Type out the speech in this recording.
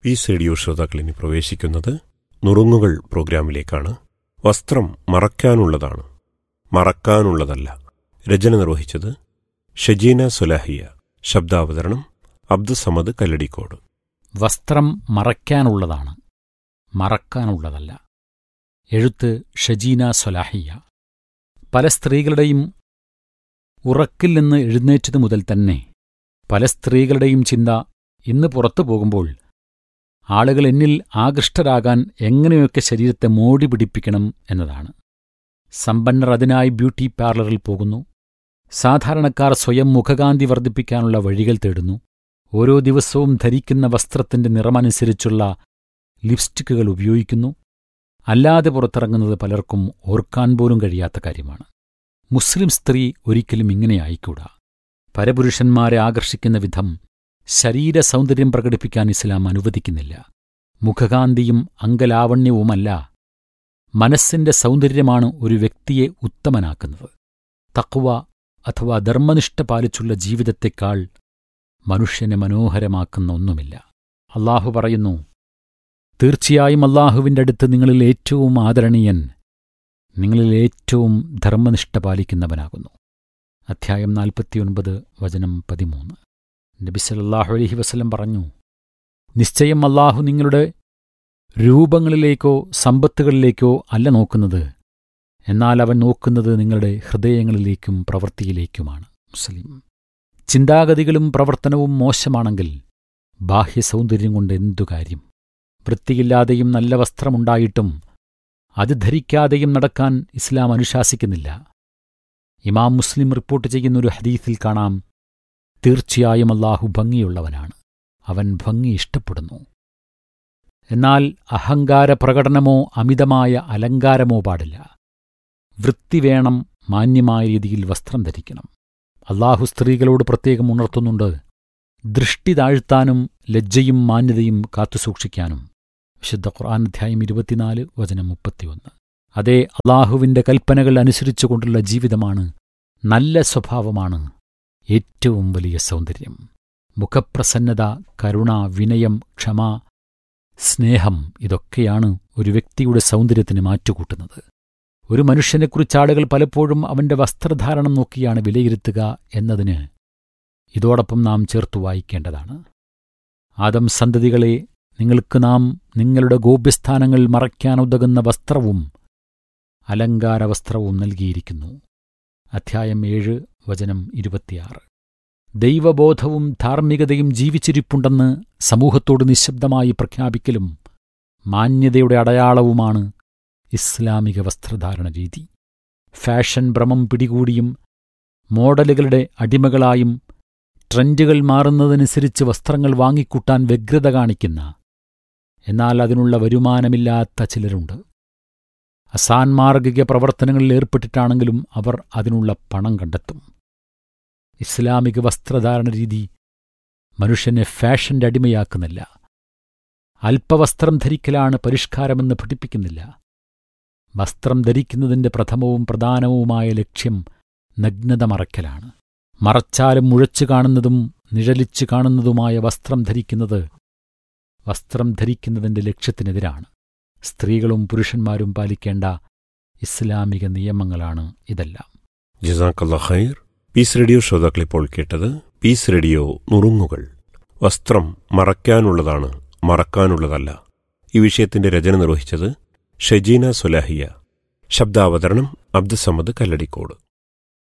piece radio ശ്രോതാക്കൾ ഇനി പ്രവേശിക്കുന്നത് നുറുങ്ങുകൾ പ്രോഗ്രാമിലേക്കാണ് വസ്ത്രം മറക്കാനുള്ളതാണ് മറക്കാനുള്ളതല്ല രചന നിർവഹിച്ചത് ഷജീന സുലാഹിയ ശബ്ദാവതരണം അബ്ദുസമദ് കല്ലടിക്കോട് വസ്ത്രം മറയ്ക്കാനുള്ളതാണ് മറക്കാനുള്ളതല്ല എഴുത്ത് ഷജീന സൊലാഹിയ പല സ്ത്രീകളുടെയും ഉറക്കിൽ നിന്ന് എഴുന്നേറ്റതു മുതൽ തന്നെ പല സ്ത്രീകളുടെയും ചിന്ത ഇന്ന് പുറത്തു പോകുമ്പോൾ ആളുകൾ എന്നിൽ ആകൃഷ്ടരാകാൻ എങ്ങനെയൊക്കെ ശരീരത്തെ മോടി പിടിപ്പിക്കണം എന്നതാണ് സമ്പന്നർ അതിനായി ബ്യൂട്ടി പാർലറിൽ പോകുന്നു സാധാരണക്കാർ സ്വയം മുഖകാന്തി വർദ്ധിപ്പിക്കാനുള്ള വഴികൾ തേടുന്നു ഓരോ ദിവസവും ധരിക്കുന്ന വസ്ത്രത്തിന്റെ നിറമനുസരിച്ചുള്ള ലിപ്സ്റ്റിക്കുകൾ ഉപയോഗിക്കുന്നു അല്ലാതെ പുറത്തിറങ്ങുന്നത് പലർക്കും ഓർക്കാൻ പോലും കഴിയാത്ത കാര്യമാണ് മുസ്ലിം സ്ത്രീ ഒരിക്കലും ഇങ്ങനെ ആയിക്കൂടാ പരപുരുഷന്മാരെ ആകർഷിക്കുന്ന വിധം ശരീര സൗന്ദര്യം പ്രകടിപ്പിക്കാൻ ഇസ്ലാം അനുവദിക്കുന്നില്ല മുഖകാന്തിയും അംഗലാവണ്യവുമല്ല മനസ്സിന്റെ സൗന്ദര്യമാണ് ഒരു വ്യക്തിയെ ഉത്തമനാക്കുന്നത് തക്വ അഥവാ ധർമ്മനിഷ്ഠ പാലിച്ചുള്ള ജീവിതത്തെക്കാൾ മനുഷ്യനെ മനോഹരമാക്കുന്ന ഒന്നുമില്ല അള്ളാഹു പറയുന്നു തീർച്ചയായും അള്ളാഹുവിൻ്റെ അടുത്ത് നിങ്ങളിൽ ഏറ്റവും ആദരണീയൻ നിങ്ങളിൽ ഏറ്റവും ധർമ്മനിഷ്ഠ പാലിക്കുന്നവനാകുന്നു അധ്യായം നാൽപ്പത്തിയൊൻപത് വചനം പതിമൂന്ന് നബി സല്ലല്ലാഹു അലൈഹി വസല്ലം പറഞ്ഞു നിശ്ചയം അള്ളാഹു നിങ്ങളുടെ രൂപങ്ങളിലേക്കോ സമ്പത്തുകളിലേക്കോ അല്ല നോക്കുന്നത് എന്നാൽ അവൻ നോക്കുന്നത് നിങ്ങളുടെ ഹൃദയങ്ങളിലേക്കും പ്രവൃത്തിയിലേക്കുമാണ് മുസ്ലിം ചിന്താഗതികളും പ്രവർത്തനവും മോശമാണെങ്കിൽ ബാഹ്യ സൗന്ദര്യം കൊണ്ട് എന്തു കാര്യം വൃത്തിയില്ലാതെയും നല്ല വസ്ത്രമുണ്ടായിട്ടും അത് ധരിക്കാതെയും നടക്കാൻ ഇസ്ലാം അനുശാസിക്കുന്നില്ല ഇമാം മുസ്ലിം റിപ്പോർട്ട് ചെയ്യുന്ന ഒരു ഹദീസിൽ കാണാം തീർച്ചയായും അള്ളാഹു ഭംഗിയുള്ളവനാണ് അവൻ ഭംഗി ഇഷ്ടപ്പെടുന്നു എന്നാൽ അഹങ്കാര പ്രകടനമോ അമിതമായ അലങ്കാരമോ പാടില്ല വൃത്തി വേണം മാന്യമായ രീതിയിൽ വസ്ത്രം ധരിക്കണം അള്ളാഹു സ്ത്രീകളോട് പ്രത്യേകം ഉണർത്തുന്നുണ്ട് ദൃഷ്ടി താഴ്ത്താനും ലജ്ജയും മാന്യതയും കാത്തുസൂക്ഷിക്കാനും വിശുദ്ധ ഖുർആൻ അധ്യായം ഇരുപത്തിനാല് വചനം മുപ്പത്തിയൊന്ന് അതേ അള്ളാഹുവിന്റെ കൽപ്പനകൾ അനുസരിച്ചുകൊണ്ടുള്ള ജീവിതമാണ് നല്ല സ്വഭാവമാണ് ഏറ്റവും വലിയ സൗന്ദര്യം മുഖപ്രസന്നത കരുണ വിനയം ക്ഷമ സ്നേഹം ഇതൊക്കെയാണ് ഒരു വ്യക്തിയുടെ സൗന്ദര്യത്തിന് മാറ്റുകൂട്ടുന്നത് ഒരു മനുഷ്യനെക്കുറിച്ച് ആളുകൾ പലപ്പോഴും അവന്റെ വസ്ത്രധാരണം നോക്കിയാണ് വിലയിരുത്തുക എന്നതിന് ഇതോടൊപ്പം നാം ചേർത്തു വായിക്കേണ്ടതാണ് ആദം സന്തതികളെ നിങ്ങൾക്ക് നാം നിങ്ങളുടെ ഗോപ്യസ്ഥാനങ്ങൾ മറയ്ക്കാനുതകുന്ന വസ്ത്രവും അലങ്കാര വസ്ത്രവും നൽകിയിരിക്കുന്നു അധ്യായം ഏഴ് വചനം ഇരുപത്തിയാറ് ദൈവബോധവും ധാർമ്മികതയും ജീവിച്ചിരിപ്പുണ്ടെന്ന് സമൂഹത്തോട് നിശബ്ദമായി പ്രഖ്യാപിക്കലും മാന്യതയുടെ അടയാളവുമാണ് ഇസ്ലാമിക വസ്ത്രധാരണ രീതി ഫാഷൻ ഭ്രമം പിടികൂടിയും മോഡലുകളുടെ അടിമകളായും ട്രെൻഡുകൾ മാറുന്നതനുസരിച്ച് വസ്ത്രങ്ങൾ വാങ്ങിക്കൂട്ടാൻ വ്യഗ്രത കാണിക്കുന്ന എന്നാൽ അതിനുള്ള വരുമാനമില്ലാത്ത ചിലരുണ്ട് അസാൻമാർഗിക പ്രവർത്തനങ്ങളിൽ ഏർപ്പെട്ടിട്ടാണെങ്കിലും അവർ അതിനുള്ള പണം കണ്ടെത്തും ഇസ്ലാമിക വസ്ത്രധാരണ രീതി മനുഷ്യനെ ഫാഷന്റെ അടിമയാക്കുന്നില്ല അല്പവസ്ത്രം ധരിക്കലാണ് പരിഷ്കാരമെന്ന് പഠിപ്പിക്കുന്നില്ല വസ്ത്രം ധരിക്കുന്നതിന്റെ പ്രഥമവും പ്രധാനവുമായ ലക്ഷ്യം നഗ്നത മറയ്ക്കലാണ് മറച്ചാലും മുഴച്ചു കാണുന്നതും നിഴലിച്ചു കാണുന്നതുമായ വസ്ത്രം ധരിക്കുന്നത് വസ്ത്രം ധരിക്കുന്നതിന്റെ ലക്ഷ്യത്തിനെതിരാണ് സ്ത്രീകളും പുരുഷന്മാരും പാലിക്കേണ്ട ഇസ്ലാമിക നിയമങ്ങളാണ് ഇതെല്ലാം ജസാക്കല്ല ഖൈർ പീസ് റേഡിയോ ശ്രോതാക്കൾ ഇപ്പോൾ കേട്ടത് പീസ് റേഡിയോ നുറുങ്ങുകൾ വസ്ത്രം മറയ്ക്കാനുള്ളതാണ് മറക്കാനുള്ളതല്ല ഈ വിഷയത്തിന്റെ രചന നിർവഹിച്ചത് ഷജീന സുലാഹിയ ശബ്ദാവതരണം അബ്ദുസമദ് കല്ലടിക്കോട്